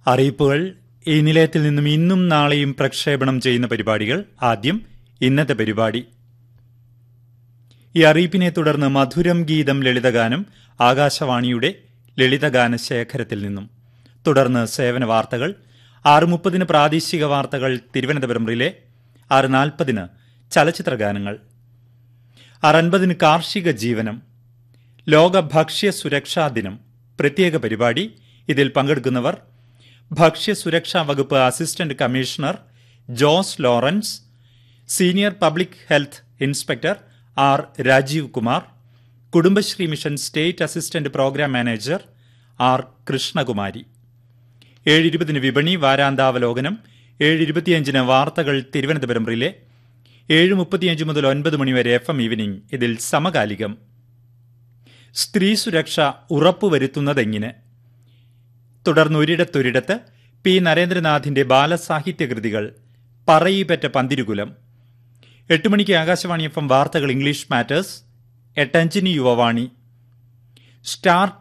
അറിയിപ്പുകൾ ഈ നിലയത്തിൽ നിന്നും ഇന്നും നാളെയും പ്രക്ഷേപണം ചെയ്യുന്ന പരിപാടികൾ ആദ്യം ഇന്നത്തെ പരിപാടി ഈ അറിയിപ്പിനെ തുടർന്ന് മധുരം ഗീതം ലളിതഗാനം ആകാശവാണിയുടെ ലളിതഗാന ശേഖരത്തിൽ നിന്നും തുടർന്ന് സേവന വാർത്തകൾ ആറ് മുപ്പതിന് പ്രാദേശിക വാർത്തകൾ തിരുവനന്തപുരം റിലേ ആറ് നാൽപ്പതിന് ചലച്ചിത്ര ഗാനങ്ങൾ ആറ് അൻപതിന് കാർഷിക ജീവനം ലോക ഭക്ഷ്യ സുരക്ഷാ ദിനം പ്രത്യേക പരിപാടി ഇതിൽ പങ്കെടുക്കുന്നവർ ഭക്ഷ്യസുരക്ഷാ വകുപ്പ് assistant commissioner Jose Lawrence senior public health inspector R Rajeev Kumar Kudumbashree mission state assistant programme manager R Krishnakumari ഏഴ് ഇരുപതിന് വിപണി വാരാന്താവലോകനം ഏഴ് ഇരുപത്തിയഞ്ചിന് വാർത്തകൾ തിരുവനന്തപുരം റിലേ ഏഴ് മുപ്പത്തിയഞ്ച് മുതൽ ഒൻപത് മണിവരെ എഫ് എം ഈവനിംഗ് ഇതിൽ സമകാലികം സ്ത്രീ സുരക്ഷ ഉറപ്പുവരുത്തുന്നതെങ്ങനെ തുടർന്ന് ഒരിടത്തൊരിടത്ത് പി നരേന്ദ്രനാഥിന്റെ ബാലസാഹിത്യ കൃതികൾ പറയിപ്പറ്റ പന്തിരുകുലം എട്ട് മണിക്ക് ആകാശവാണി എഫ് എം വാർത്തകൾ ഇംഗ്ലീഷ് മാറ്റേഴ്സ് എട്ടഞ്ചിന് യുവവാണി സ്റ്റാർ